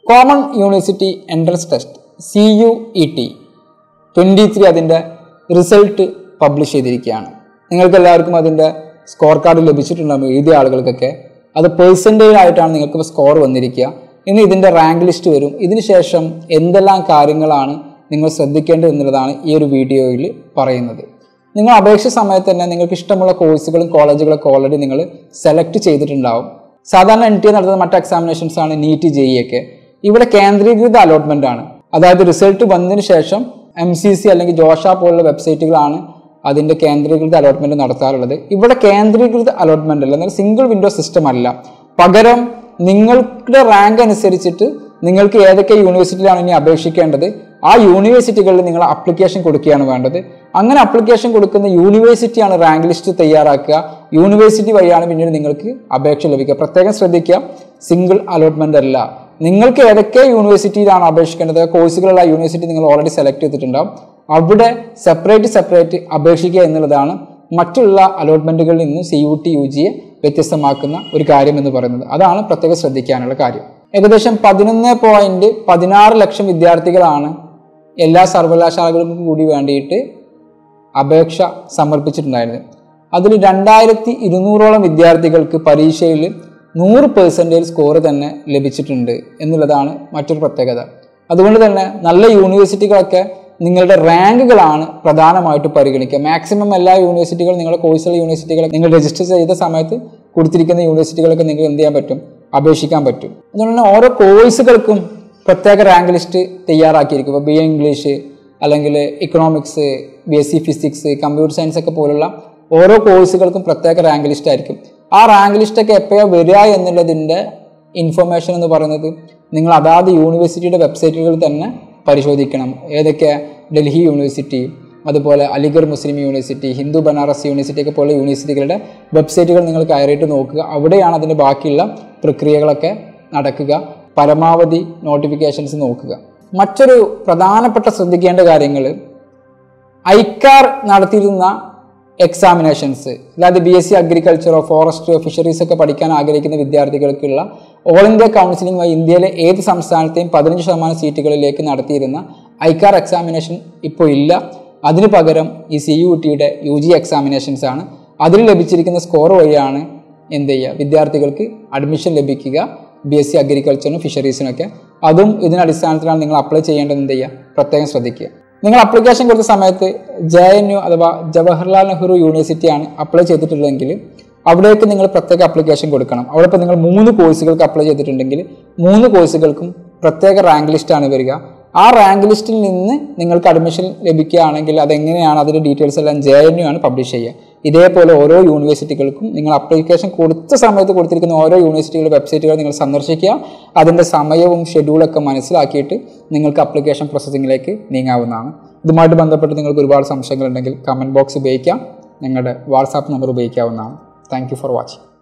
common university entrance test C U E T twenty three അതിൻ്റെ result publish ചെയ്തിരിക്കുകയാണ് നിങ്ങൾക്ക് എല്ലാവർക്കും അതിൻ്റെ സ്കോർ കാർഡ് ലഭിച്ചിട്ടുണ്ടാകും എഴുതിയ ആളുകൾക്കൊക്കെ അത് പേഴ്സൻറ്റേജ് ആയിട്ടാണ് നിങ്ങൾക്ക് സ്കോർ വന്നിരിക്കുക ഇനി ഇതിൻ്റെ റാങ്ക് ലിസ്റ്റ് വരും ഇതിന് ശേഷം എന്തെല്ലാം കാര്യങ്ങളാണ് നിങ്ങൾ ശ്രദ്ധിക്കേണ്ടത് എന്നുള്ളതാണ് ഈ ഒരു വീഡിയോയിൽ പറയുന്നത് നിങ്ങൾ അപേക്ഷ സമയത്ത് തന്നെ നിങ്ങൾക്ക് ഇഷ്ടമുള്ള കോഴ്സുകളും കോളേജുകളൊക്കെ ഓൾറെഡി നിങ്ങൾ സെലക്ട് ചെയ്തിട്ടുണ്ടാവും സാധാരണ എൻ ടി എ നടത്തുന്ന മറ്റ് എക്സാമിനേഷൻസ് ആണ് നീറ്റ് ജെ ഒക്കെ ഇവിടെ കേന്ദ്രീകൃത അലോട്ട്മെന്റ് ആണ് അതായത് റിസൾട്ട് വന്നതിന് ശേഷം എം സി സി അല്ലെങ്കിൽ ജോഷ പോലുള്ള വെബ്സൈറ്റുകളാണ് അതിന്റെ കേന്ദ്രീകൃത അലോട്ട്മെന്റ് നടത്താറുള്ളത് ഇവിടെ കേന്ദ്രീകൃത അലോട്ട്മെന്റ് അല്ല എന്നാൽ സിംഗിൾ വിൻഡോ സിസ്റ്റം അല്ല പകരം നിങ്ങളുടെ റാങ്ക് അനുസരിച്ചിട്ട് നിങ്ങൾക്ക് ഏതൊക്കെ യൂണിവേഴ്സിറ്റിയിലാണ് ഇനി അപേക്ഷിക്കേണ്ടത് ആ യൂണിവേഴ്സിറ്റികളിൽ നിങ്ങൾ അപ്ലിക്കേഷൻ കൊടുക്കുകയാണ് വേണ്ടത് അങ്ങനെ അപ്ലിക്കേഷൻ കൊടുക്കുന്ന യൂണിവേഴ്സിറ്റിയാണ് റാങ്ക് ലിസ്റ്റ് തയ്യാറാക്കുക യൂണിവേഴ്സിറ്റി വഴിയാണ് പിന്നീട് നിങ്ങൾക്ക് അപേക്ഷ ലഭിക്കുക പ്രത്യേകം ശ്രദ്ധിക്കുക സിംഗിൾ അലോട്ട്മെന്റ് അല്ല നിങ്ങൾക്ക് ഏതൊക്കെ യൂണിവേഴ്സിറ്റിയിലാണ് അപേക്ഷിക്കേണ്ടത് കോഴ്സുകളുള്ള യൂണിവേഴ്സിറ്റി നിങ്ങൾ ഓൾറെഡി സെലക്ട് ചെയ്തിട്ടുണ്ടാവും അവിടെ സെപ്പറേറ്റ് സെപ്പറേറ്റ് അപേക്ഷിക്കുക എന്നുള്ളതാണ് മറ്റുള്ള അലോട്ട്മെന്റുകളിൽ നിന്നും സി യു ടി യു ജിയെ വ്യത്യസ്തമാക്കുന്ന ഒരു കാര്യം എന്ന് പറയുന്നത് അതാണ് പ്രത്യേകം ശ്രദ്ധിക്കാനുള്ള കാര്യം ഏകദേശം പതിനൊന്ന് പോയിന്റ് പതിനാറ് ലക്ഷം വിദ്യാർത്ഥികളാണ് എല്ലാ സർവകലാശാലകൾക്കും കൂടി വേണ്ടിയിട്ട് അപേക്ഷ സമർപ്പിച്ചിട്ടുണ്ടായിരുന്നത് അതിൽ രണ്ടായിരത്തി ഇരുന്നൂറോളം വിദ്യാർത്ഥികൾക്ക് പരീക്ഷയിൽ നൂറ് പെർസെൻറ്റേജ് സ്കോർ തന്നെ ലഭിച്ചിട്ടുണ്ട് എന്നുള്ളതാണ് മറ്റൊരു പ്രത്യേകത അതുകൊണ്ട് തന്നെ നല്ല യൂണിവേഴ്സിറ്റികളൊക്കെ നിങ്ങളുടെ റാങ്കുകളാണ് പ്രധാനമായിട്ട് പരിഗണിക്കുക മാക്സിമം എല്ലാ യൂണിവേഴ്സിറ്റികളും നിങ്ങളുടെ കോഴ്സുള്ള യൂണിവേഴ്സിറ്റികൾ നിങ്ങൾ രജിസ്റ്റർ ചെയ്ത സമയത്ത് കൊടുത്തിരിക്കുന്ന യൂണിവേഴ്സിറ്റികളൊക്കെ നിങ്ങൾക്ക് എന്ത് ചെയ്യാൻ പറ്റും അപേക്ഷിക്കാൻ പറ്റും അതുകൊണ്ട് തന്നെ ഓരോ കോഴ്സുകൾക്കും പ്രത്യേക റാങ്ക് ലിസ്റ്റ് തയ്യാറാക്കിയിരിക്കും ഇപ്പോൾ ബി എ ഇംഗ്ലീഷ് അല്ലെങ്കിൽ economics B S C physics computer science ഒക്കെ പോലുള്ള ഓരോ കോഴ്സുകൾക്കും പ്രത്യേക റാങ്ക് ലിസ്റ്റ് ആയിരിക്കും ആ റാങ്ക് ലിസ്റ്റൊക്കെ എപ്പോഴാണ് വരിക എന്നുള്ളതിൻ്റെ ഇൻഫർമേഷൻ എന്ന് പറയുന്നത് നിങ്ങൾ അതാത് യൂണിവേഴ്സിറ്റിയുടെ വെബ്സൈറ്റുകളിൽ തന്നെ പരിശോധിക്കണം ഏതൊക്കെ ഡൽഹി യൂണിവേഴ്സിറ്റി അതുപോലെ അലിഗഡ് മുസ്ലിം യൂണിവേഴ്സിറ്റി ഹിന്ദു ബനാറസ് യൂണിവേഴ്സിറ്റി ഒക്കെ പോലുള്ള യൂണിവേഴ്സിറ്റികളുടെ വെബ്സൈറ്റുകൾ നിങ്ങൾ കയറിയിട്ട് നോക്കുക അവിടെയാണ് അതിൻ്റെ ബാക്കിയുള്ള പ്രക്രിയകളൊക്കെ നടക്കുക പരമാവധി നോട്ടിഫിക്കേഷൻസ് നോക്കുക മറ്റൊരു പ്രധാനപ്പെട്ട ശ്രദ്ധിക്കേണ്ട കാര്യങ്ങൾ ഐക്കാർ നടത്തിയിരുന്ന എക്സാമിനേഷൻസ് അതായത് ബി എസ് സി അഗ്രികൾച്ചറോ ഫോറസ്ട്രിയോ ഫിഷറീസ് ഒക്കെ പഠിക്കാൻ ആഗ്രഹിക്കുന്ന വിദ്യാർത്ഥികൾക്കുള്ള ഓൾ ഇന്ത്യ കൗൺസിലിംഗ് വഴി ഇന്ത്യയിലെ ഏത് സംസ്ഥാനത്തെയും പതിനഞ്ച് ശതമാനം സീറ്റുകളിലേക്ക് നടത്തിയിരുന്ന ഐക്കാർ എക്സാമിനേഷൻ ഇപ്പോൾ ഇല്ല അതിനു പകരം ഈ സി യു ടിയുടെ യു ജി എക്സാമിനേഷൻസ് ആണ് അതിൽ ലഭിച്ചിരിക്കുന്ന സ്കോർ വഴിയാണ് എന്ത് ചെയ്യുക വിദ്യാർത്ഥികൾക്ക് അഡ്മിഷൻ ലഭിക്കുക ബി എസ് സി അഗ്രികൾച്ചറിനും ഫിഷറീസിനൊക്കെ അതും ഇതിന് അടിസ്ഥാനത്തിലാണ് നിങ്ങൾ അപ്ലൈ ചെയ്യേണ്ടത് എന്ത് ചെയ്യുക പ്രത്യേകം ശ്രദ്ധിക്കുക നിങ്ങൾ അപ്ലിക്കേഷൻ കൊടുത്ത സമയത്ത് ജെ എൻ യു അഥവാ ജവഹർലാൽ നെഹ്റു യൂണിവേഴ്സിറ്റിയാണ് അപ്ലൈ ചെയ്തിട്ടുള്ളതെങ്കിൽ അവിടേക്ക് നിങ്ങൾ പ്രത്യേക അപ്ലിക്കേഷൻ കൊടുക്കണം അവിടെ ഇപ്പോൾ നിങ്ങൾ മൂന്ന് കോഴ്സുകൾക്ക് അപ്ലൈ ചെയ്തിട്ടുണ്ടെങ്കിൽ മൂന്ന് കോഴ്സുകൾക്കും പ്രത്യേക റാങ്ക് ലിസ്റ്റാണ് വരിക ആ റാങ്ക് ലിസ്റ്റിൽ നിന്ന് നിങ്ങൾക്ക് അഡ്മിഷൻ ലഭിക്കുകയാണെങ്കിൽ അതെങ്ങനെയാണ് അതിൻ്റെ ഡീറ്റെയിൽസ് എല്ലാം ജെ എൻ യു ആണ് പബ്ലിഷ് ചെയ്യുക ഇതേപോലെ ഓരോ യൂണിവേഴ്സിറ്റികൾക്കും നിങ്ങൾ അപ്ലിക്കേഷൻ കൊടുത്ത സമയത്ത് കൊടുത്തിരിക്കുന്ന ഓരോ യൂണിവേഴ്സിറ്റികളുടെ വെബ്സൈറ്റുകൾ നിങ്ങൾ സന്ദർശിക്കുക അതിൻ്റെ സമയവും ഷെഡ്യൂളൊക്കെ മനസ്സിലാക്കിയിട്ട് നിങ്ങൾക്ക് അപ്ലിക്കേഷൻ പ്രോസസ്സിങ്ങിലേക്ക് നീങ്ങാവുന്നതാണ് ഇതുമായിട്ട് ബന്ധപ്പെട്ട് നിങ്ങൾക്ക് ഒരുപാട് സംശയങ്ങളുണ്ടെങ്കിൽ കമൻറ്റ് ബോക്സ് ഉപയോഗിക്കാം ഞങ്ങളുടെ വാട്സാപ്പ് നമ്പർ ഉപയോഗിക്കാവുന്നതാണ് താങ്ക് യു ഫോർ വാച്ചിങ്